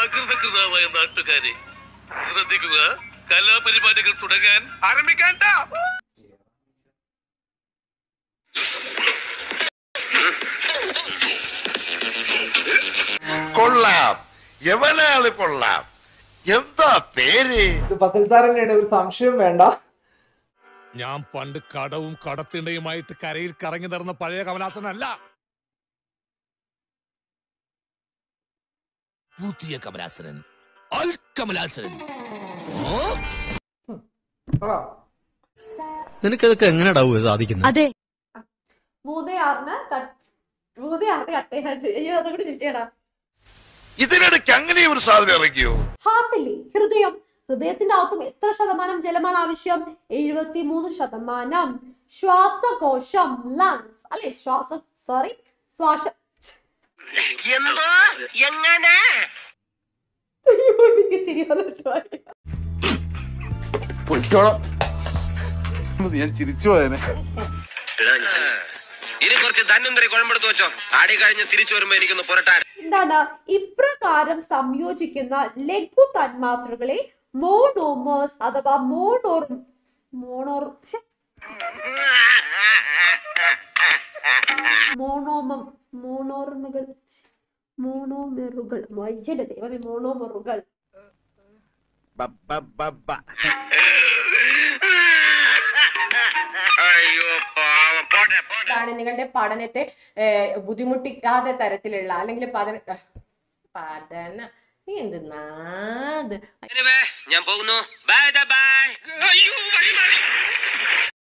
അകൃതകൃതമായ നാട്ടുകാരെ ശ്രദ്ധിക്കുക കലാപരിപാടികൾ തുടങ്ങാൻ ആരംഭിക്കാൻ കൊള്ളാം എവനാള് കൊള്ളാം എന്താ പേര് ഇത് ഫസൽ സാർ തന്നെയാണ് ഒരു സംശയം വേണ്ട ഞാൻ പണ്ട് കടവും കടത്തിണ്ടയുമായിട്ട് കരയിൽ കറങ്ങി നടന്ന പഴയ കമലാസനല്ല പുതിയ കമലാസനൻ അൽ കമലാസനൻ ആണോ? നിനക്കതൊക്കെ എങ്ങനെയാടാവുക സാധിക്കുന്നത് അതെ മൂന്നേ ആറിന് കട്ട് മൂന്നേ ആറിന് കട്ട് ചെയ്യാണ്ട് അയ്യോ അതുകൂടി തിരിച്ചേടാ ഇതിനിടയ്ക്ക് അങ്ങനെ ഒരു സാധനം ഇറങ്ങിയോ ഹാർട്ടില്ലേ ഹൃദയം ഹൃദയത്തിന്റെ അകത്തും എത്ര ശതമാനം ജലമാണ് ആവശ്യം എഴുപത്തി മൂന്ന് ശതമാനം ശ്വാസകോശം ലങ്സ് അല്ലെ ശ്വാസ സോറി ശ്വാസ എന്തോ എങ്ങനെ അയ്യോ, എനിക്ക് ചിരി വന്നിട്ട് വയ്യ. ഞാൻ ചിരിച്ചു പോയനെ ഇനി കുറച്ച് ധന്വന്തരി കുഴമ്പെടുത്ത് വെച്ചോ ആടി കഴിഞ്ഞ് തിരിച്ചു വരുമ്പോ എനിക്കൊന്ന് പുരട്ടാൻ എന്താണ് ഇപ്രകാരം സംയോജിക്കുന്ന ലഘു തന്മാത്രകളെ മോണോമേഴ്സ് അഥവാ മോണോർ മോണോർ ഛെ. മോണോമം മോണോർമകൾ ഛെ. മോണോമെറുകൾ വൈദ്യന്റെ ദൈവമേ മോണോമെറുകൾ അയ്യോ പാവം പോട്ടെ പോട്ടെ ഇതാണ് നിങ്ങളുടെ പഠനത്തെ ഏഹ്, ബുദ്ധിമുട്ടിക്കാത്ത തരത്തിലുള്ള അല്ലെങ്കിൽ പഠന പഠന നീ എന്തെന്നാ ഇത് Anyway, ഞാൻ പോകുന്നു ബൈ ബൈ അയ്യോ വഴി മാറി